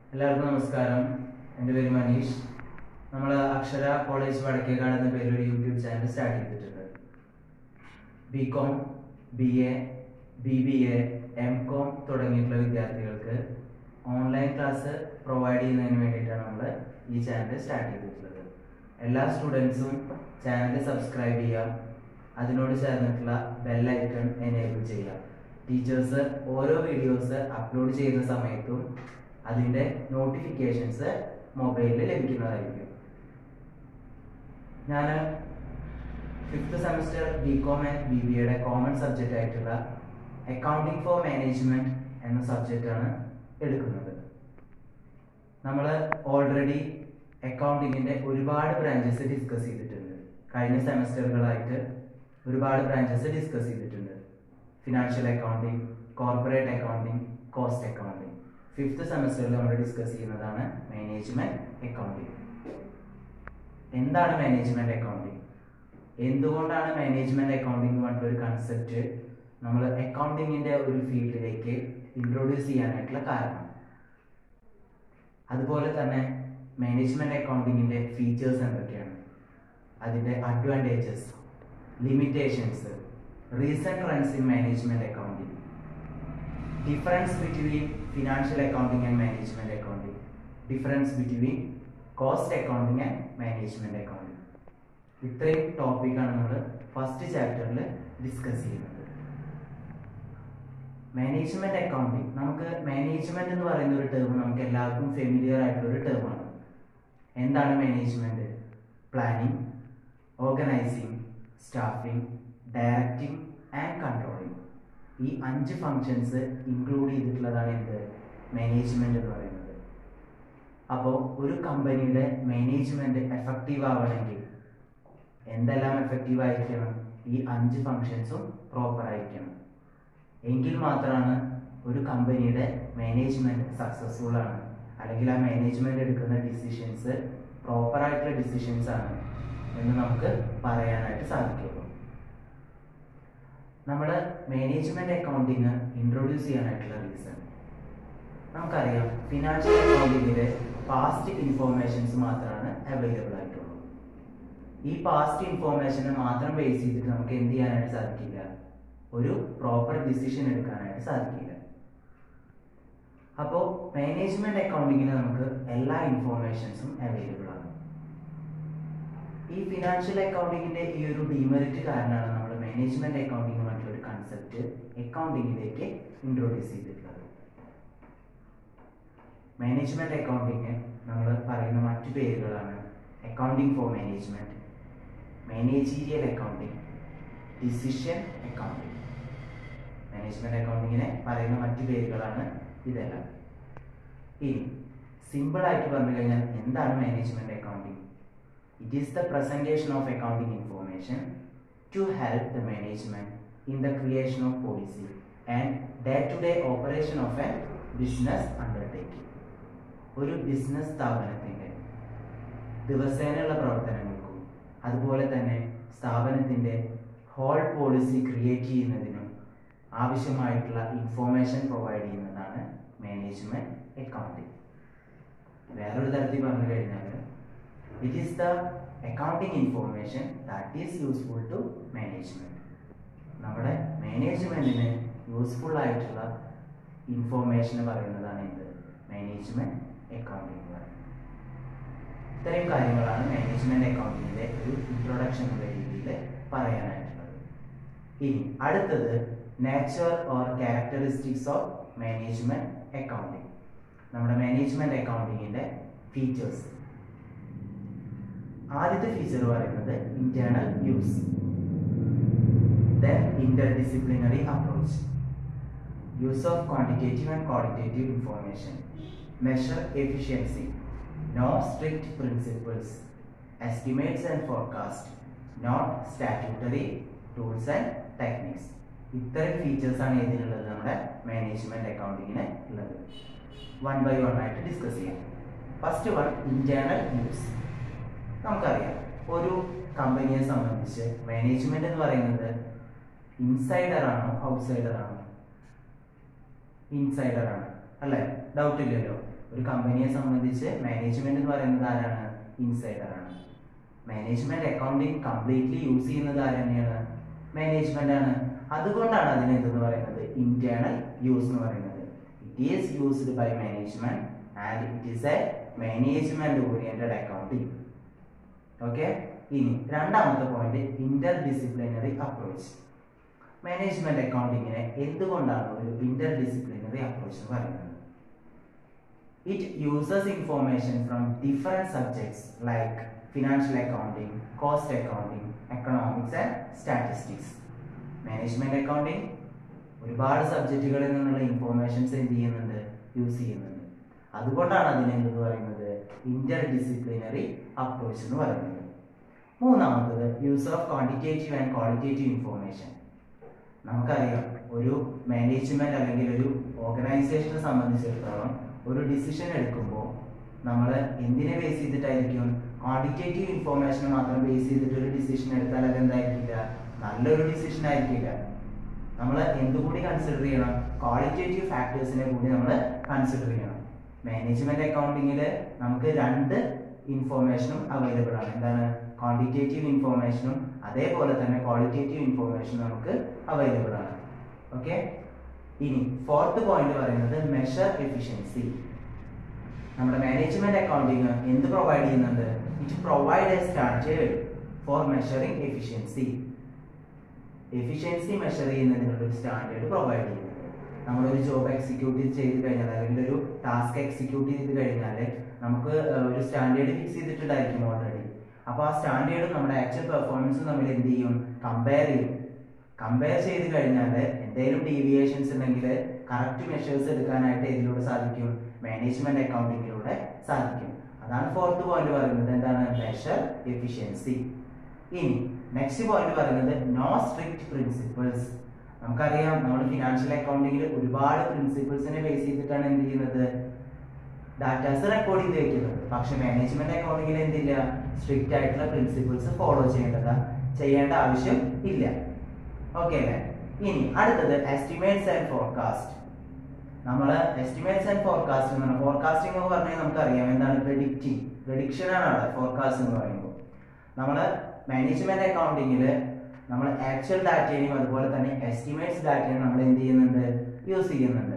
എല്ലാവർക്കും നമസ്കാരം എൻ്റെ പേര് മനീഷ് നമ്മൾ അക്ഷര കോളേജ് വടക്കേക്കാട് എന്ന പേരിൽ ഒരു യൂട്യൂബ് ചാനൽ സ്റ്റാർട്ട് ചെയ്തിട്ടുണ്ട് B Com B A B B A M Com തുടങ്ങിയിട്ടുള്ള വിദ്യാർത്ഥികൾക്ക് ഓൺലൈൻ ക്ലാസ് പ്രൊവൈഡ് ചെയ്യുന്നതിന് വേണ്ടിയിട്ടാണ് നമ്മൾ ഈ ചാനൽ സ്റ്റാർട്ട് ചെയ്തിട്ടുള്ളത് എല്ലാ സ്റ്റുഡൻസും ചാനൽ സബ്സ്ക്രൈബ് ചെയ്യുക അതിനോട് ചേർന്നിട്ടുള്ള ബെല്ലൈക്കൺ എനേബിൾ ചെയ്യുക ടീച്ചേഴ്സ് ഓരോ വീഡിയോസ് അപ്ലോഡ് ചെയ്യുന്ന സമയത്തും അതിൻ്റെ നോട്ടിഫിക്കേഷൻസ് മൊബൈലിൽ ലഭിക്കുന്നതായിരിക്കും ഞാൻ fifth semester B Com and B B എയുടെ കോമൺ സബ്ജക്റ്റ് ആയിട്ടുള്ള അക്കൗണ്ടിങ് ഫോർ മാനേജ്മെന്റ് എന്ന സബ്ജക്റ്റാണ് എടുക്കുന്നത് നമ്മൾ ഓൾറെഡി അക്കൗണ്ടിങ്ങിൻ്റെ ഒരുപാട് ബ്രാഞ്ചസ് ഡിസ്കസ് ചെയ്തിട്ടുണ്ട് കഴിഞ്ഞ സെമസ്റ്ററുകളായിട്ട് ഒരുപാട് ബ്രാഞ്ചസ് ഡിസ്കസ് ചെയ്തിട്ടുണ്ട് financial accounting corporate accounting cost accounting fifth സെമസ്റ്ററിൽ നമ്മൾ ഡിസ്കസ് ചെയ്യുന്നതാണ് മാനേജ്മെന്റ് അക്കൗണ്ടിങ് എന്താണ് മാനേജ്മെന്റ് അക്കൗണ്ടിങ് എന്തുകൊണ്ടാണ് മാനേജ്മെന്റ് അക്കൗണ്ടിങ് പറഞ്ഞിട്ടൊരു കൺസെപ്റ്റ് നമ്മൾ അക്കൗണ്ടിങ്ങിന്റെ ഒരു ഫീൽഡിലേക്ക് ഇൻട്രൊഡ്യൂസ് ചെയ്യാനായിട്ടുള്ള കാരണം അതുപോലെ തന്നെ മാനേജ്മെന്റ് അക്കൗണ്ടിങ്ങിന്റെ ഫീച്ചേഴ്സ് എന്തൊക്കെയാണ് അതിന്റെ advantages limitations reason trends in management accounting difference between financial accounting and management accounting difference between cost accounting and management accounting ഇത്രയും ടോപ്പിക്കാണ് നമ്മൾ ഫസ്റ്റ് ചാപ്റ്ററിൽ ഡിസ്കസ് ചെയ്യുന്നത് മാനേജ്മെന്റ് അക്കൗണ്ടിങ് നമുക്ക് മാനേജ്മെന്റ് എന്ന് പറയുന്ന ഒരു ടേം നമുക്ക് എല്ലാവർക്കും ഫെമിലിയർ ആയിട്ടുള്ള ഒരു ടേമാണ് എന്താണ് management planning organising staffing directing and controlling ഈ അഞ്ച് ഫങ്ഷൻസ് ഇൻക്ലൂഡ് ചെയ്തിട്ടുള്ളതാണ് എന്ത് മാനേജ്മെന്റ് എന്ന് പറയുന്നത് അപ്പോൾ ഒരു കമ്പനിയുടെ മാനേജ്മെന്റ് എഫക്റ്റീവ് ആവണമെങ്കിൽ എന്തെല്ലാം എഫക്റ്റീവ് ആയിരിക്കണം ഈ അഞ്ച് ഫങ്ഷൻസും പ്രോപ്പർ ആയിരിക്കണം എങ്കിൽ മാത്രമാണ് ഒരു കമ്പനിയുടെ മാനേജ്മെന്റ് സക്സസ്ഫുൾ ആണ് അല്ലെങ്കിൽ ആ മാനേജ്മെന്റ് എടുക്കുന്ന ഡിസിഷൻസ് പ്രോപ്പർ ആയിട്ടുള്ള ഡിസിഷൻസ് ആണ് എന്ന് നമുക്ക് പറയാനായിട്ട് സാധിക്കുള്ളൂ നമ്മൾ മാനേജ്മെന്റ് അക്കൗണ്ടിങ് ഇൻട്രൊഡ്യൂസ് ചെയ്യാനായിട്ടുള്ള റീസൺ നമുക്കറിയാം ഫിനാൻഷ്യൽ അക്കൗണ്ടിങ്ങിലെ പാസ്റ്റ് ഇൻഫോർമേഷൻസ് മാത്രമാണ് അവൈലബിൾ ആയിട്ടുള്ളൂ ഈ പാസ്റ്റ് ഇൻഫോർമേഷനെ മാത്രം ബേസ് ചെയ്തിട്ട് നമുക്ക് എന്ത് ചെയ്യാനായിട്ട് സാധിക്കില്ല ഒരു പ്രോപ്പർ ഡിസിഷൻ എടുക്കാനായിട്ട് സാധിക്കില്ല അപ്പോൾ മാനേജ്മെന്റ് അക്കൗണ്ടിങ്ങിന് നമുക്ക് എല്ലാ ഇൻഫോർമേഷൻസും അവൈലബിൾ ആണ് ഈ ഫിനാൻഷ്യൽ അക്കൗണ്ടിങ്ങിന്റെ ഈ ഒരു ഡിമെറിറ്റ് കാരണമാണ് നമ്മൾ മാനേജ്മെന്റ് അക്കൗണ്ടിങ് പറഞ്ഞിട്ടുള്ള ഒരു കൺസെപ്റ്റ് അക്കൗണ്ടിങ്ങിലേക്ക് ഇൻട്രൊഡ്യൂസ് ചെയ്തിട്ടുള്ളത് മാനേജ്മെന്റ് അക്കൗണ്ടിങ് നമ്മൾ പറയുന്ന മറ്റു പേരുകളാണ് accounting for management managerial accounting decision accounting management അക്കൗണ്ടിങ്ങിനെ പറയുന്ന മറ്റു പേരുകളാണ് ഇതെല്ലാം ഇനി സിമ്പിൾ ആയിട്ട് പറഞ്ഞു കഴിഞ്ഞാൽ എന്താണ് management accounting It is the presentation of accounting information to help the management in the creation of policy and day-to-day operation of a business undertaking. ഒരു ബിസിനസ് സ്ഥാപനത്തിൻ്റെ ദിവസേനയുള്ള പ്രവർത്തനങ്ങൾക്കും അതുപോലെ തന്നെ സ്ഥാപനത്തിൻ്റെ ഹോൾ പോളിസി ക്രിയേറ്റ് ചെയ്യുന്നതിനും ആവശ്യമായിട്ടുള്ള ഇൻഫോർമേഷൻ പ്രൊവൈഡ് ചെയ്യുന്നതാണ് മാനേജ്മെന്റ് അക്കൗണ്ടിങ് വേറൊരു തരത്തിൽ പറഞ്ഞു കഴിഞ്ഞാൽ it is the accounting information that is useful to management നമ്മുടെ മാനേജ്മെന്റിന് യൂസ്ഫുൾ ആയിട്ടുള്ള ഇൻഫോർമേഷൻ പറയുന്നതാണ് എന്ത് മാനേജ്മെന്റ് അക്കൗണ്ടിങ് എന്ന് പറയുന്നത് ഇത്രയും കാര്യങ്ങളാണ് മാനേജ്മെന്റ് അക്കൗണ്ടിങ്ങിന്റെ ഒരു ഇൻട്രൊഡക്ഷൻ എന്ന രീതിയിൽ പറയാനായിട്ടുള്ളത് ഇനി അടുത്തത് nature or characteristics of management accounting നമ്മുടെ മാനേജ്മെന്റ് അക്കൗണ്ടിങ്ങിന്റെ ഫീച്ചേഴ്സ് ആദ്യത്തെ ഫീച്ചർ പറയുന്നത് internal use then interdisciplinary approach use of quantitative and qualitative information measure efficiency no strict principles estimates and forecast not statutory tools and techniques ഇത്രയും features ആണ് ഇതിനുള്ളത് നമ്മുടെ management അക്കൗണ്ടിങ്ങിന് ഉള്ളത് വൺ ബൈ വൺ ആയിട്ട് discuss ചെയ്യാം first one internal use നമുക്കറിയാം ഒരു കമ്പനിയെ സംബന്ധിച്ച് മാനേജ്മെന്റ് എന്ന് പറയുന്നത് ഇൻസൈഡർ ആണോ ഔട്ട്സൈഡർ ആണോ ഇൻസൈഡർ ആണ് അല്ലേ ഡൗട്ട് ഇല്ലല്ലോ ഒരു കമ്പനിയെ സംബന്ധിച്ച് മാനേജ്മെന്റ് എന്ന് പറയുന്നത് ആരാണ് ഇൻസൈഡർ ആണ് മാനേജ്മെന്റ് അക്കൗണ്ടിങ് കംപ്ലീറ്റ്ലി യൂസ് ചെയ്യുന്നത് ആര് തന്നെയാണ് മാനേജ്മെന്റ് ആണ് അതുകൊണ്ടാണ് അതിന് എന്തെന്ന് പറയുന്നത് ഇന്റേണൽ യൂസ് എന്ന് പറയുന്നത് it is used by management and it is a management oriented accounting okay ഇനി രണ്ടാമത്തെ point inter disciplinary approach management അക്കൗണ്ടിങ്ങിനെ എന്തുകൊണ്ടാണ് ഒരു ഇന്റർ ഡിസിപ്ലിനറി അപ്രോച്ച് എന്ന് പറയുന്നത് it uses information from different subjects like financial accounting cost accounting economics and statistics management accounting ഒരുപാട് സബ്ജക്റ്റുകളിൽ നിന്നുള്ള ഇൻഫോർമേഷൻസ് എന്ത് ചെയ്യുന്നുണ്ട് യൂസ് ചെയ്യുന്നുണ്ട് അതുകൊണ്ടാണ് അതിനെ എന്തെന്ന് പറയുന്നത് ഇന്റർ ഡിസിപ്ലിനറി അപ്രോച്ച് എന്ന് പറയുന്നത് മൂന്നാമത്തത് use of quantitative and qualitative information നമുക്കറിയാം ഒരു മാനേജ്മെന്റ് അല്ലെങ്കിൽ ഒരു ഓർഗനൈസേഷനെ സംബന്ധിച്ചിടത്തോളം ഒരു ഡിസിഷൻ എടുക്കുമ്പോൾ നമ്മൾ എന്തിനെ ബേസ് ചെയ്തിട്ടായിരിക്കും ക്വാണ്ടിറ്റേറ്റീവ് ഇൻഫോർമേഷൻ മാത്രം ബേസ് ചെയ്തിട്ട് ഒരു ഡിസിഷൻ എടുത്താൽ അത് എന്തായിരിക്കില്ല നല്ലൊരു ഡിസിഷൻ ആയിരിക്കില്ല നമ്മൾ എന്തുകൂടി കൺസിഡർ ചെയ്യണം ക്വാളിറ്റേറ്റീവ് ഫാക്ടേഴ്സിനെ കൂടി നമ്മൾ കൺസിഡർ ചെയ്യണം മാനേജ്മെന്റ് അക്കൗണ്ടിങ്ങിൽ നമുക്ക് രണ്ട് ഇൻഫോർമേഷനും അവൈലബിൾ ആണ് എന്താണ് ക്വാണ്ടിറ്റേറ്റീവ് ഇൻഫോർമേഷനും അതേപോലെ തന്നെ ക്വാളിറ്റേറ്റീവ് ഇൻഫോർമേഷനും നമുക്ക് അവൈലബിൾ ആണ് ഓക്കെ ഇനി ഫോർത്ത് പോയിന്റ് പറയുന്നത് മെഷർ എഫിഷ്യൻസി നമ്മുടെ മാനേജ്മെന്റ് അക്കൗണ്ടിങ് എന്ത് പ്രൊവൈഡ് ചെയ്യുന്നുണ്ട് it provide a standard for measuring efficiency efficiency measure ചെയ്യുന്നതിനുള്ള ഒരു സ്റ്റാൻഡേർഡ് പ്രൊവൈഡ് ചെയ്യുന്നുണ്ട് നമ്മളൊരു ജോബ് എക്സിക്യൂട്ട് ചെയ്ത് കഴിഞ്ഞാൽ അല്ലെങ്കിൽ ഒരു ടാസ്ക് എക്സിക്യൂട്ട് ചെയ്ത് കഴിഞ്ഞാൽ നമുക്ക് ഏർ, ഒരു സ്റ്റാൻഡേർഡ് ഫിക്സ് ചെയ്തിട്ടുണ്ടായിരിക്കും ഓൾറെഡി അപ്പോൾ ആ സ്റ്റാൻഡേർഡും നമ്മുടെ ആക്ച്വൽ പെർഫോമൻസും തമ്മിൽ എന്ത് ചെയ്യും കമ്പയർ ചെയ്യും കമ്പയർ ചെയ്ത് കഴിഞ്ഞാൽ എന്തെങ്കിലും ഡീവിയേഷൻസ് ഉണ്ടെങ്കിൽ കറക്റ്റ് മെഷേഴ്സ് എടുക്കാനായിട്ട് ഇതിലൂടെ സാധിക്കും മാനേജ്മെന്റ് അക്കൗണ്ടിങ്ങിലൂടെ സാധിക്കും അതാണ് ഫോർത്ത് പോയിന്റ് പറയുന്നത് എന്താണ് മെഷർ എഫിഷ്യൻസി ഇനി നെക്സ്റ്റ് പോയിന്റ് പറയുന്നത് നോ സ്ട്രിക്റ്റ് പ്രിൻസിപ്പിൾസ് നമുക്കറിയാം നമ്മൾ ഫിനാൻഷ്യൽ അക്കൗണ്ടിങ്ങിൽ ഒരുപാട് പ്രിൻസിപ്പിൾസിനെ ബേസ് ചെയ്തിട്ടാണ് എന്ത് ചെയ്യുന്നത് ഡാറ്റാസ് റെക്കോർഡ് ചെയ്ത് വെക്കുന്നത് പക്ഷെ മാനേജ്മെന്റ് അക്കൗണ്ടിങ്ങിൽ എന്തില്ല സ്ട്രിക്റ്റ് ആയിട്ടുള്ള പ്രിൻസിപ്പിൾസ് ഫോളോ ചെയ്യേണ്ടത് ചെയ്യേണ്ട ആവശ്യം ഇല്ല ഓക്കെ അല്ലേ ഇനി അടുത്തത് എസ്റ്റിമേറ്റ്സ് ആൻഡ് ഫോർകാസ്റ്റ് നമ്മൾ എസ്റ്റിമേറ്റ്സ് ആൻഡ് ഫോർകാസ്റ്റ് എന്ന് പറഞ്ഞാൽ ഫോർകാസ്റ്റിംഗ് എന്ന് പറഞ്ഞാൽ നമുക്കറിയാം എന്താണ് പ്രെഡിക്റ്റിംഗ് പ്രഡിക്ഷൻ ആണ് അവിടെ ഫോർകാസ്റ്റ് എന്ന് പറയുമ്പോൾ നമ്മൾ മാനേജ്മെന്റ് അക്കൗണ്ടിങ്ങിൽ നമ്മൾ ആക്ച്വൽ ഡാറ്റയും അതുപോലെ തന്നെ എസ്റ്റിമേറ്റ്സ് ഡാറ്റയും നമ്മൾ എന്ത് ചെയ്യുന്നുണ്ട് യൂസ് ചെയ്യുന്നുണ്ട്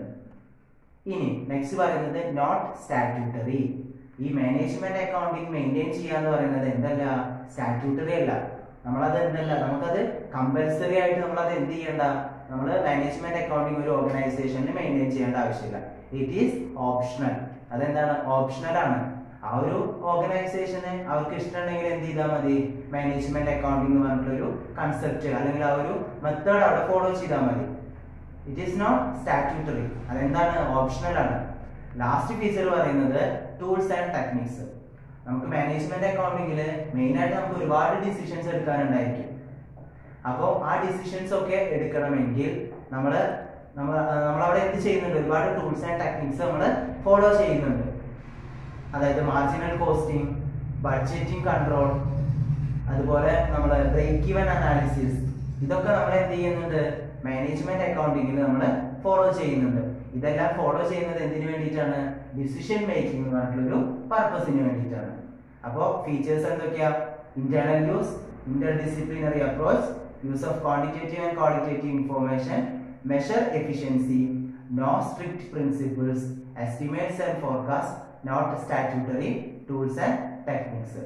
ഇനി നെക്സ്റ്റ് പറയുന്നത് നോട്ട് സ്റ്റാറ്റ്യൂട്ടറി ഈ മാനേജ്മെന്റ് അക്കൗണ്ടിങ് മെയിൻറ്റെയിൻ ചെയ്യാന്ന് പറയുന്നത് എന്തല്ല സ്റ്റാറ്റ്യൂട്ടറി അല്ല നമ്മളത് എന്തല്ല നമുക്കത് കമ്പൽസറി ആയിട്ട് നമ്മളത് എന്ത് ചെയ്യണ്ട നമ്മൾ മാനേജ്മെന്റ് അക്കൗണ്ടിങ് ഒരു ഓർഗനൈസേഷനിൽ മെയിൻറ്റെയിൻ ചെയ്യേണ്ട ആവശ്യമില്ല ഇറ്റ് ഈസ് ഓപ്ഷണൽ അതെന്താണ് ഓപ്ഷണൽ ആണ് ആ ഒരു ഓർഗനൈസേഷന് അവർക്ക് ഇഷ്ടമുണ്ടെങ്കിൽ എന്ത് ചെയ്താൽ മതി മാനേജ്മെന്റ് അക്കൗണ്ടിങ് എന്ന് പറഞ്ഞിട്ടൊരു കൺസെപ്റ്റ് അല്ലെങ്കിൽ ആ ഒരു മെത്തേഡ് അവിടെ ഫോളോ ചെയ്താൽ മതി ഇറ്റ് ഈസ് നോട്ട് സ്റ്റാറ്റ്യൂട്ടറി അതെന്താണ് ഓപ്ഷണൽ ആണ് ലാസ്റ്റ് ഫീച്ചർ പറയുന്നത് ടൂൾസ് ആൻഡ് ടെക്നിക്സ് നമുക്ക് മാനേജ്മെന്റ് അക്കൗണ്ടിങ്ങിൽ മെയിൻ ആയിട്ട് നമുക്ക് ഒരുപാട് ഡിസിഷൻസ് എടുക്കാനുണ്ടായിരിക്കും അപ്പോൾ ആ ഡിസിഷൻസ് ഒക്കെ എടുക്കണമെങ്കിൽ നമ്മൾ നമ്മൾ നമ്മളവിടെ എന്ത് ചെയ്യുന്നുണ്ട് ഒരുപാട് ടൂൾസ് ആൻഡ് ടെക്നിക്സ് നമ്മൾ ഫോളോ ചെയ്യുന്നുണ്ട് അതായത് മാർജിനൽ കോസ്റ്റിംഗ് ബഡ്ജറ്റിംഗ് കൺട്രോൾ അതുപോലെ നമ്മൾ ബ്രേക്ക് ഈവൻ അനാലിസിസ് ഇതൊക്കെ നമ്മൾ എന്ത് ചെയ്യുന്നുണ്ട് മാനേജ്മെന്റ് അക്കൗണ്ടിങ്ങിൽ നമ്മൾ ഫോളോ ചെയ്യുന്നുണ്ട് ഇതെല്ലാം ഫോളോ ചെയ്യുന്നത് എന്തിനു വേണ്ടിയിട്ടാണ് ഡിസിഷൻ മേക്കിംഗ് എന്ന് പറഞ്ഞിട്ടുള്ളൊരു പർപ്പസിന് വേണ്ടിയിട്ടാണ് അപ്പോൾ ഫീച്ചേഴ്സ് എന്തൊക്കെയാ internal use inter disciplinary approach use of quantitative and qualitative information measure efficiency no strict principles estimates and forecast not statutory tools and techniques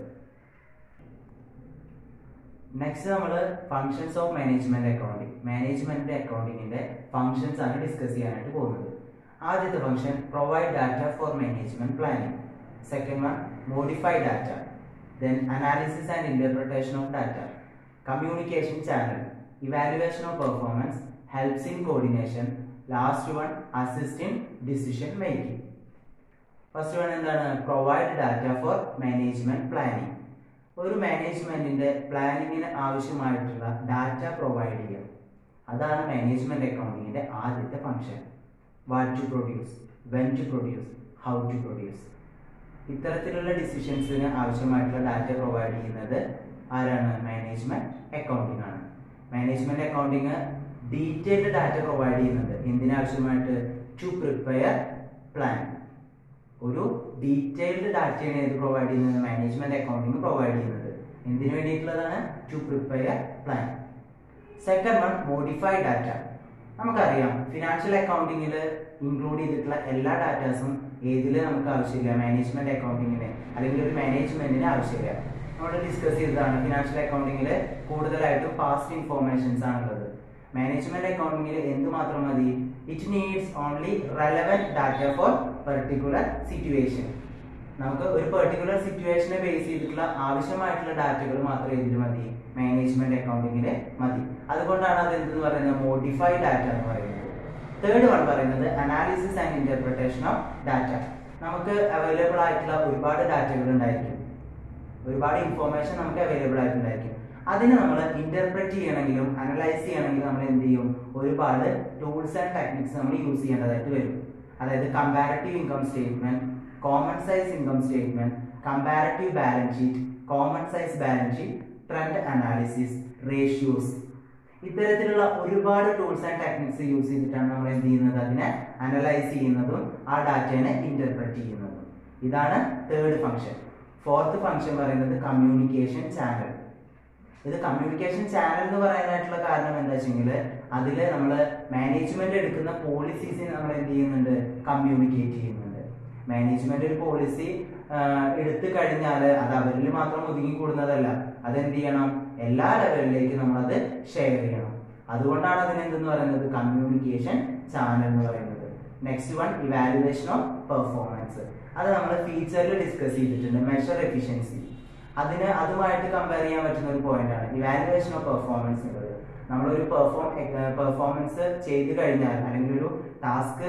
next നമ്മൾ functions of management accounting management അക്കൗണ്ടിങ്ങിന്റെ functions ആണ് discuss ചെയ്യാനായിട്ട് പോകുന്നത് ആദ്യത്തെ function provide data for management planning second one modify data then analysis and interpretation of data communication channel evaluation of performance helps in coordination last one assist in decision making first one എന്താണ് provide data for management planning ഒരു മാനേജ്മെന്റിന്റെ പ്ലാനിങ്ങിന് ആവശ്യമായിട്ടുള്ള data provide ചെയ്യുക അതാണ് management അക്കൗണ്ടിങ്ങിന്റെ ആദ്യത്തെ function what to produce when to produce how to produce ഇത്തരത്തിലുള്ള ഡിസിഷൻസിന് ആവശ്യമായിട്ടുള്ള ഡാറ്റ പ്രൊവൈഡ് ചെയ്യുന്നത് ആരാണ് മാനേജ്മെന്റ് അക്കൗണ്ടിംഗ് ആണ് management accounting detailed data provide ചെയ്യുന്നുണ്ട് എന്തിനാവശ്യമായിട്ട് ടു പ്രിപ്പയർ പ്ലാൻ ഒരു ഡീറ്റെയിൽഡ് ഡാറ്റയാണ് ഇത് പ്രൊവൈഡ് ചെയ്യുന്നത് മാനേജ്മെന്റ് അക്കൗണ്ടിങ് പ്രൊവൈഡ് ചെയ്യുന്നത് എന്തിനു വേണ്ടിയിട്ടുള്ളതാണ് to prepare plan second one modified data നമുക്കറിയാം ഫിനാൻഷ്യൽ അക്കൗണ്ടിങ്ങിൽ ഇൻക്ലൂഡ് ചെയ്തിട്ടുള്ള എല്ലാ ഡാറ്റാസും ഏതിൽ നമുക്ക് ആവശ്യമില്ല മാനേജ്മെന്റ് അക്കൗണ്ടിങ്ങിന് അല്ലെങ്കിൽ ഒരു മാനേജ്മെന്റിന് ആവശ്യമില്ല നമ്മൾ ഡിസ്കസ് ചെയ്തതാണ് ഫിനാൻഷ്യൽ അക്കൗണ്ടിങ്ങിൽ കൂടുതലായിട്ടും പാസ്റ്റ് ഇൻഫോർമേഷൻസ് ആണുള്ളത് മാനേജ്മെന്റ് അക്കൗണ്ടിങ്ങിൽ എന്ത് മാത്രം മതി it needs only relevant data for particular situation നമുക്ക് ഒരു പെർട്ടിക്കുലർ സിറ്റുവേഷനെ ബേസ് ചെയ്തിട്ടുള്ള ആവശ്യമായിട്ടുള്ള ഡാറ്റകൾ മാത്രം ഇതിൽ മതി മാനേജ്മെന്റ് അക്കൗണ്ടിങ്ങിൽ മതി അതുകൊണ്ടാണ് അത് എന്തെന്ന് പറയുന്നത് മോഡിഫൈഡ് ഡാറ്റ എന്ന് പറയുന്നത് തേർഡ് വൺ പറയുന്നത് analysis and interpretation of data നമുക്ക് അവൈലബിൾ ആയിട്ടുള്ള ഒരുപാട് ഡാറ്റകൾ ഉണ്ടായിരിക്കും ഒരുപാട് ഇൻഫോർമേഷൻ നമുക്ക് അവൈലബിൾ ആയിട്ടുണ്ടായിരിക്കും അതിനെ നമ്മൾ ഇന്റർപ്രറ്റ് ചെയ്യണമെങ്കിലും അനലൈസ് ചെയ്യണമെങ്കിലും നമ്മൾ എന്ത് ചെയ്യും ഒരുപാട് ടൂൾസ് ആൻഡ് ടെക്നിക്സ് നമ്മൾ യൂസ് ചെയ്യേണ്ടതായിട്ട് വരും അതായത് comparative income statement common size income statement comparative balance sheet common size balance sheet trend analysis ratios ഇത്തരത്തിലുള്ള ഒരുപാട് ടൂൾസ് ആൻഡ് ടെക്നിക്സ് യൂസ് ചെയ്തിട്ടാണ് നമ്മൾ എന്ത് ചെയ്യുന്നത് അതിനെ അനലൈസ് ചെയ്യുന്നതും ആ ഡാറ്റയെ ഇന്റർപ്രറ്റ് ചെയ്യുന്നതും ഇതാണ് തേർഡ് ഫംഗ്ഷൻ ഫോർത്ത് ഫംഗ്ഷൻ പറയുന്നത് കമ്മ്യൂണിക്കേഷൻ ചാനൽ ഇത് കമ്മ്യൂണിക്കേഷൻ ചാനൽ എന്ന് പറയാനായിട്ടുള്ള കാരണം എന്താ വെച്ചെങ്കിൽ അതിൽ നമ്മൾ മാനേജ്മെന്റ് എടുക്കുന്ന പോളിസീസിനെ നമ്മൾ എന്ത് ചെയ്യുന്നുണ്ട് കമ്മ്യൂണിക്കേറ്റ് ചെയ്യുന്നുണ്ട് മാനേജ്മെന്റ് ഒരു പോളിസി എടുത്തു കഴിഞ്ഞാൽ അത് അവരിൽ മാത്രം ഒതുങ്ങി കൂടുന്നതല്ല അതെന്ത് ചെയ്യണം എല്ലാ ലെവലിലേക്കും നമ്മളത് ഷെയർ ചെയ്യണം അതുകൊണ്ടാണ് അതിന് എന്തെന്ന് പറയുന്നത് കമ്മ്യൂണിക്കേഷൻ ചാനൽ എന്ന് പറയുന്നത് next one evaluation of performance അത് നമ്മൾ ഫീച്ചറിൽ ഡിസ്കസ് ചെയ്തിട്ടുണ്ട് മെഷർ എഫിഷ്യൻസി അതിന് അതുമായിട്ട് കമ്പയർ ചെയ്യാൻ പറ്റുന്ന ഒരു പോയിന്റ് ആണ് ഇവാലുവേഷൻ ഓഫ് പെർഫോമൻസ് എന്നുള്ളത് നമ്മളൊരു പെർഫോം പെർഫോമൻസ് ചെയ്ത് കഴിഞ്ഞാൽ അല്ലെങ്കിൽ ഒരു ടാസ്ക്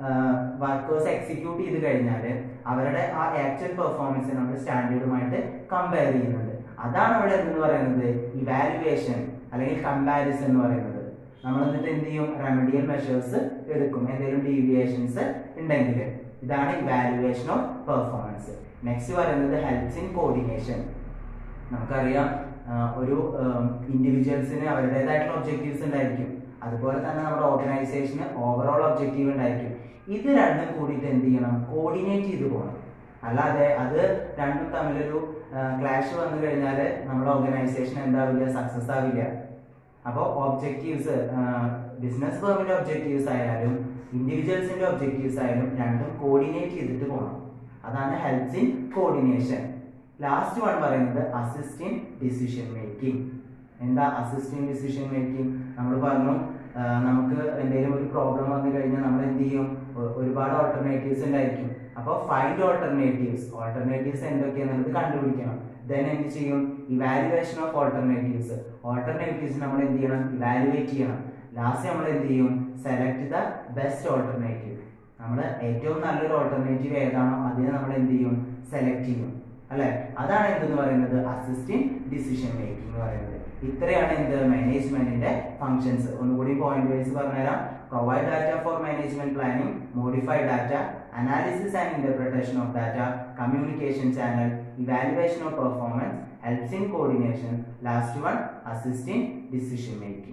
വർക്കേഴ്സ് എക്സിക്യൂട്ട് ചെയ്ത് കഴിഞ്ഞാൽ അവരുടെ ആ ആക്ച്വൽ പെർഫോമൻസ് നമ്മൾ സ്റ്റാൻഡേർഡുമായിട്ട് കമ്പയർ ചെയ്യുന്നുണ്ട് അതാണ് അവിടെ എന്തെന്ന് പറയുന്നത് ഇവാലുവേഷൻ അല്ലെങ്കിൽ കമ്പാരിസൺ എന്ന് പറയുന്നത് നമ്മൾ എന്നിട്ട് എന്ത് ചെയ്യും റെമഡിയൽ മെഷേഴ്സ് എടുക്കും എന്തെങ്കിലും ഡീവിയേഷൻസ് ഉണ്ടെങ്കിൽ ഇതാണ് ഇവാലുവേഷൻ ഓഫ് പെർഫോമൻസ് നെക്സ്റ്റ് പറയുന്നത് ഹെൽപ്സ് ഇൻ കോർഡിനേഷൻ നമുക്കറിയാം ഒരു ഇൻഡിവിജ്വൽസിന് അവരുടേതായിട്ടുള്ള ഒബ്ജക്റ്റീവ്സ് ഉണ്ടായിരിക്കും അതുപോലെ തന്നെ നമ്മുടെ ഓർഗനൈസേഷന് ഓവറോൾ ഒബ്ജക്റ്റീവ് ഉണ്ടായിരിക്കും ഇത് രണ്ടും കൂടിയിട്ട് എന്ത് ചെയ്യണം കോർഡിനേറ്റ് ചെയ്ത് പോകണം അല്ലാതെ അത് രണ്ടും തമ്മിലൊരു ക്ലാഷ് വന്നു കഴിഞ്ഞാൽ നമ്മുടെ ഓർഗനൈസേഷൻ എന്താവില്ല സക്സസ് ആവില്ല അപ്പോൾ ഒബ്ജക്റ്റീവ്സ് ബിസിനസ് ഫേമിന്റെ ഒബ്ജക്റ്റീവ്സ് ആയാലും ഇൻഡിവിജ്വൽസിന്റെ ഒബ്ജക്റ്റീവ്സ് ആയാലും രണ്ടും കോർഡിനേറ്റ് ചെയ്തിട്ട് പോകണം അതാണ് helps in coordination last one പറയുന്നത് അസിസ്റ്റിൻ ഡിസിഷൻ മേക്കിംഗ് എന്താ അസിസ്റ്റിൻ ഡിസിഷൻ മേക്കിംഗ് നമ്മൾ പറഞ്ഞു നമുക്ക് എന്തെങ്കിലും ഒരു പ്രോബ്ലം വന്നു കഴിഞ്ഞാൽ നമ്മൾ എന്ത് ചെയ്യും ഒരുപാട് ഓൾട്ടർനേറ്റീവ്സ് ഉണ്ടായിരിക്കും അപ്പോൾ ഫൈൻഡ് ഓൾട്ടർനേറ്റീവ്സ് ഓൾട്ടർനേറ്റീവ്സ് എന്തൊക്കെയാണെന്നുള്ളത് കണ്ടുപിടിക്കണം ദെൻ എന്ത് ചെയ്യും ഇവാലുവേഷൻ ഓഫ് ഓൾട്ടർനേറ്റീവ്സ് ഓൾട്ടർനേറ്റീവ്സ് നമ്മൾ എന്ത് ചെയ്യണം ഇവാലുവേറ്റ് ചെയ്യണം ലാസ്റ്റ് നമ്മൾ എന്ത് ചെയ്യും സെലക്ട് ദ ബെസ്റ്റ് ഓൾട്ടർനേറ്റീവ് നമ്മൾ ഏറ്റവും നല്ലൊരു ഓൾട്ടർനേറ്റീവ് ഏതാണോ അതിനെ നമ്മൾ എന്ത് ചെയ്യും സെലക്ട് ചെയ്യും അല്ലെ അതാണ് എന്തെന്ന് പറയുന്നത് അസിസ്റ്റിംഗ് ഡിസിഷൻ മേക്കിംഗ് എന്ന് പറയുന്നത് ഇത്രയാണ് എന്ത് മാനേജ്മെന്റിന്റെ ഫംഗ്ഷൻസ് ഒന്നുകൂടി പോയിന്റ് വൈസ് പറഞ്ഞുതരാം provide data for management planning modify data analysis and interpretation of data communication channel evaluation of performance helps in coordination last one assisting decision making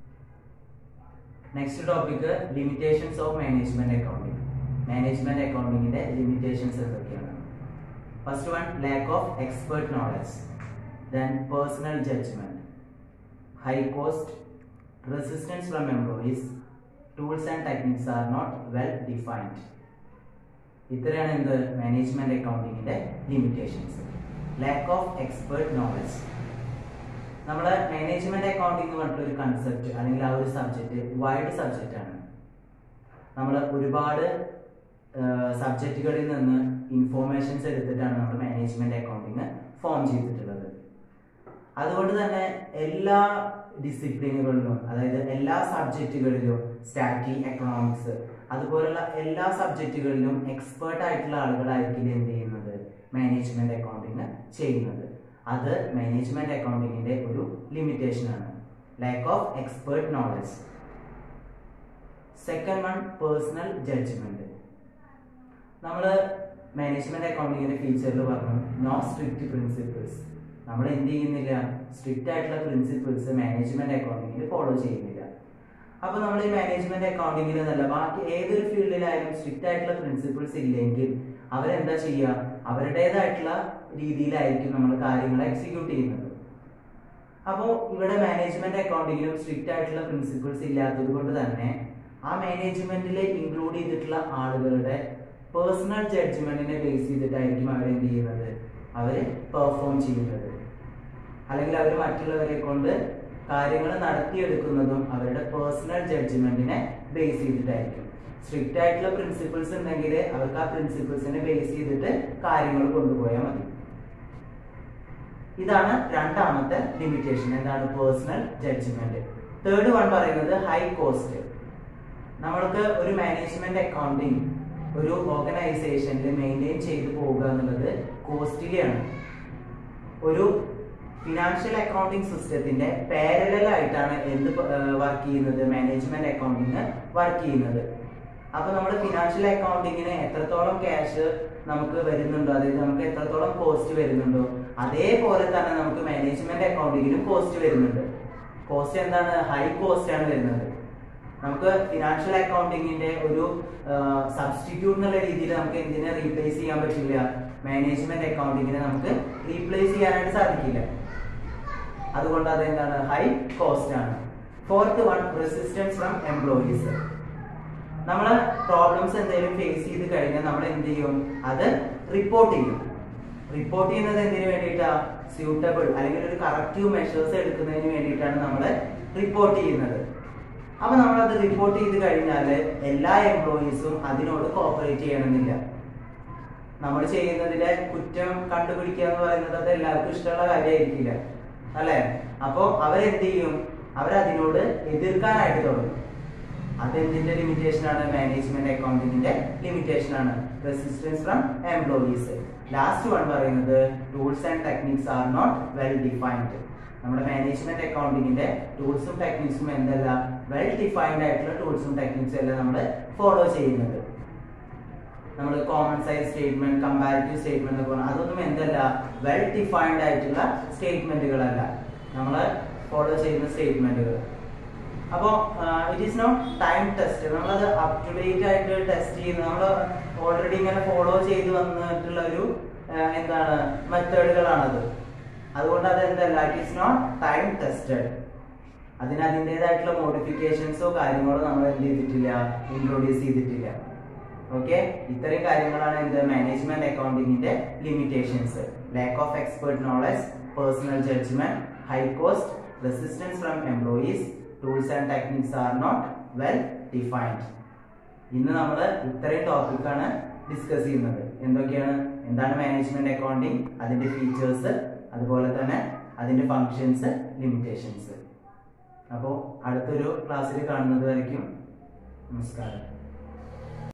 next topic limitations of management accounting management അക്കൗണ്ടിങ്ങിന്റെ limitations എന്തൊക്കെയാണ് first one lack of expert knowledge then personal judgement high cost resistance from employees tools and techniques are not well defined ഇത്രയാണ് എന്ത് management അക്കൗണ്ടിങ്ങിന്റെ limitations lack of expert knowledge നമ്മുടെ management accounting എന്ന് പറഞ്ഞിട്ടുള്ള ഒരു concept അല്ലെങ്കിൽ ആ ഒരു സബ്ജക്റ്റ് വൈഡ് സബ്ജക്റ്റ് ആണ് നമ്മൾ ഒരുപാട് സബ്ജക്റ്റുകളിൽ നിന്ന് ഇൻഫോർമേഷൻസ് എടുത്തിട്ടാണ് നമ്മൾ മാനേജ്മെന്റ് അക്കൗണ്ടിങ് ഫോം ചെയ്തിട്ടുള്ളത് അതുകൊണ്ട് തന്നെ എല്ലാ ഡിസിപ്ലിനുകളിലും അതായത് എല്ലാ സബ്ജക്റ്റുകളിലും സ്റ്റാറ്റി എക്കണോമിക്സ് അതുപോലുള്ള എല്ലാ സബ്ജക്റ്റുകളിലും എക്സ്പേർട്ട് ആയിട്ടുള്ള ആളുകളായിരിക്കും എന്ത് ചെയ്യുന്നത് മാനേജ്മെന്റ് അക്കൗണ്ടിങ് ചെയ്യുന്നത് അത് മാനേജ്മെന്റ് അക്കൗണ്ടിങ്ങിന്റെ ഒരു ലിമിറ്റേഷൻ ആണ് lack of expert knowledge second one personal judgement നമ്മൾ മാനേജ്മെന്റ് അക്കൗണ്ടിങ്ങിന്റെ ഫീച്ചറിൽ പറഞ്ഞു നോ സ്ട്രിക്റ്റ് പ്രിൻസിപ്പിൾസ് നമ്മൾ എന്ത് ചെയ്യുന്നില്ല സ്ട്രിക്റ്റ് ആയിട്ടുള്ള പ്രിൻസിപ്പിൾസ് മാനേജ്മെന്റ് അക്കൗണ്ടിങ്ങിൽ ഫോളോ ചെയ്യുന്നില്ല അപ്പൊ നമ്മൾ ഈ മാനേജ്മെന്റ് അക്കൗണ്ടിങ്ങിൽ എന്നല്ല ബാക്കി ഏതൊരു ഫീൽഡിലായാലും സ്ട്രിക്റ്റ് ആയിട്ടുള്ള പ്രിൻസിപ്പിൾസ് ഇല്ലെങ്കിൽ അവരെന്താ ചെയ്യുക അവരുടേതായിട്ടുള്ള രീതിയിലായിരിക്കും നമ്മൾ കാര്യങ്ങൾ എക്സിക്യൂട്ട് ചെയ്യുന്നത് അപ്പോൾ ഇവിടെ മാനേജ്മെന്റ് അക്കൗണ്ടിങ്ങിലും സ്ട്രിക്റ്റ് ആയിട്ടുള്ള പ്രിൻസിപ്പിൾസ് ഇല്ലാത്തത് കൊണ്ട് തന്നെ ആ മാനേജ്മെന്റിൽ ഇൻക്ലൂഡ് ചെയ്തിട്ടുള്ള ആളുകളുടെ പേഴ്സണൽ ജഡ്ജ്മെന്റിനെ ബേസ് ചെയ്തിട്ടായിരിക്കും അവർ എന്ത് ചെയ്യുന്നത് അവർ പെർഫോം ചെയ്യുന്നത് അല്ലെങ്കിൽ അവർ മറ്റുള്ളവരെ കൊണ്ട് കാര്യങ്ങൾ നടത്തിയെടുക്കുന്നതും അവരുടെ പേഴ്സണൽ ജഡ്ജ്മെന്റിനെ ബേസ് ചെയ്തിട്ടായിരിക്കും സ്ട്രിക്റ്റ് ആയിട്ടുള്ള പ്രിൻസിപ്പിൾസ് ഉണ്ടെങ്കിൽ അവർക്ക് ആ പ്രിൻസിപ്പിൾസിനെ ബേസ് ചെയ്തിട്ട് കാര്യങ്ങൾ കൊണ്ടുപോയാൽ മതി ഇതാണ് രണ്ടാമത്തെ ലിമിറ്റേഷൻ എന്താണ് പേഴ്സണൽ ജഡ്ജ്മെന്റ് തേർഡ് വൺ പറയുന്നത് ഹൈ കോസ്റ്റ് നമ്മൾക്ക് ഒരു മാനേജ്മെന്റ് അക്കൗണ്ടിങ് ഒരു ഓർഗനൈസേഷനിൽ മെയിൻറ്റെയിൻ ചെയ്തു പോവുക എന്നുള്ളത് കോസ്റ്റ്ലി ആണ് ഒരു ഫിനാൻഷ്യൽ അക്കൗണ്ടിങ് സിസ്റ്റത്തിന്റെ പാരലൽ ആയിട്ടാണ് എന്ത് വർക്ക് ചെയ്യുന്നത് മാനേജ്മെന്റ് അക്കൗണ്ടിങ് വർക്ക് ചെയ്യുന്നത് അപ്പൊ നമ്മൾ ഫിനാൻഷ്യൽ അക്കൗണ്ടിങ്ങിന് എത്രത്തോളം ക്യാഷ് നമുക്ക് വരുന്നുണ്ടോ അതായത് നമുക്ക് എത്രത്തോളം കോസ്റ്റ് വരുന്നുണ്ടോ അതേപോലെ തന്നെ നമുക്ക് മാനേജ്മെന്റ് അക്കൗണ്ടിങ്ങിനും കോസ്റ്റ് വരുന്നുണ്ട് കോസ്റ്റ് എന്താണ് ഹൈ കോസ്റ്റ് ആണ് വരുന്നത് നമുക്ക് ഫിനാൻഷ്യൽ അക്കൗണ്ടിങ്ങിന്റെ ഒരു സബ്സ്റ്റിറ്റ്യൂട്ട് എന്നുള്ള രീതിയിൽ നമുക്ക് എന്തിനെ റീപ്ലേസ് ചെയ്യാൻ പറ്റില്ല മാനേജ്മെന്റ് അക്കൗണ്ടിങ്ങിനെ നമുക്ക് റീപ്ലേസ് ചെയ്യാനായിട്ട് സാധിക്കില്ല അതുകൊണ്ട് അതെന്താണ് ഹൈ കോസ്റ്റ് ആണ് fourth one resistance from employees നമ്മൾ പ്രോബ്ലംസ് എന്തെങ്കിലും ഫേസ് ചെയ്ത് കഴിഞ്ഞാൽ നമ്മൾ എന്ത് ചെയ്യും അത് റിപ്പോർട്ട് ചെയ്യും റിപ്പോർട്ട് ചെയ്യുന്നത് എന്തിനു വേണ്ടിയിട്ടാ സ്യൂട്ടബിൾ അല്ലെങ്കിൽ ഒരു കറക്റ്റീവ് മെഷേഴ്സ് എടുക്കുന്നതിന് വേണ്ടിയിട്ടാണ് നമ്മൾ റിപ്പോർട്ട് ചെയ്യുന്നത് അപ്പൊ നമ്മൾ അത് റിപ്പോർട്ട് ചെയ്ത് കഴിഞ്ഞാൽ എല്ലാ എംപ്ലോയീസും അതിനോട് കോപ്പറേറ്റ് ചെയ്യണമെന്നില്ല നമ്മൾ ചെയ്യുന്നതിലെ കുറ്റം കണ്ടുപിടിക്കുക എന്ന് പറയുന്നത് അത് എല്ലാവർക്കും ഇഷ്ടമുള്ള കാര്യമായിരിക്കില്ല അല്ലെ അപ്പോ അവരെന്ത് ചെയ്യും അവരതിനോട് എതിർക്കാനായിട്ട് തുടങ്ങും അതെന്തിന്റെ ലിമിറ്റേഷൻ ആണ് മാനേജ്മെന്റ് അക്കൗണ്ടിങ്ങിന്റെ ലിമിറ്റേഷൻ ആണ് resistance from employees last one പറയുന്നത് tools and techniques are not well defined നമ്മുടെ മാനേജ്മെന്റ് അക്കൗണ്ടിങ്ങിന്റെ ടൂൾസും ടെക്നിക്സും എന്തല്ല വെൽ ഡിഫൈൻഡ് ആയിട്ടുള്ള ടൂൾസും ടെക്നിക്സും എല്ലാം നമ്മൾ ഫോളോ ചെയ്യുന്നത് നമ്മൾ common size statement comparative statement ഒക്കെ പറഞ്ഞാൽ അതൊന്നും എന്തല്ല വെൽ ഡിഫൈൻഡ് ആയിട്ടുള്ള സ്റ്റേറ്റ്മെന്റുകളല്ല നമ്മൾ ഫോളോ ചെയ്യുന്ന സ്റ്റേറ്റ്മെന്റുകൾ അപ്പോൾ it is not time test നമ്മളത് അപ് ടു ഡേറ്റ് ആയിട്ട് ടെസ്റ്റ് ചെയ്യുന്നത് നമ്മൾ ഓൾറെഡി ഇങ്ങനെ ഫോളോ ചെയ്ത് വന്നിട്ടുള്ള ഒരു എന്താണ് മെത്തേഡുകളാണത് അതുകൊണ്ട് അത് എന്തല്ല it is not time tested അതിന് അതിൻ്റെതായിട്ടുള്ള മോഡിഫിക്കേഷൻസോ കാര്യങ്ങളോ നമ്മൾ എന്ത് ചെയ്തിട്ടില്ല ഇൻട്രൊഡ്യൂസ് ചെയ്തിട്ടില്ല ഓക്കെ ഇത്രയും കാര്യങ്ങളാണ് എന്ത് മാനേജ്മെന്റ് അക്കൗണ്ടിങ്ങിന്റെ limitations lack of expert knowledge personal judgement high cost resistance from employees tools and techniques are not well defined ഇന്ന് നമ്മൾ ഇത്രയും ടോപ്പിക്കാണ് ഡിസ്കസ് ചെയ്യുന്നത് എന്തൊക്കെയാണ് എന്താണ് മാനേജ്മെന്റ് അക്കൗണ്ടിങ് അതിന്റെ ഫീച്ചേഴ്സ് അതുപോലെ തന്നെ അതിന്റെ ഫങ്ഷൻസ് ലിമിറ്റേഷൻസ് അപ്പോൾ അടുത്തൊരു ക്ലാസ്സിൽ കാണുന്നത് വരയ്ക്കും നമസ്കാരം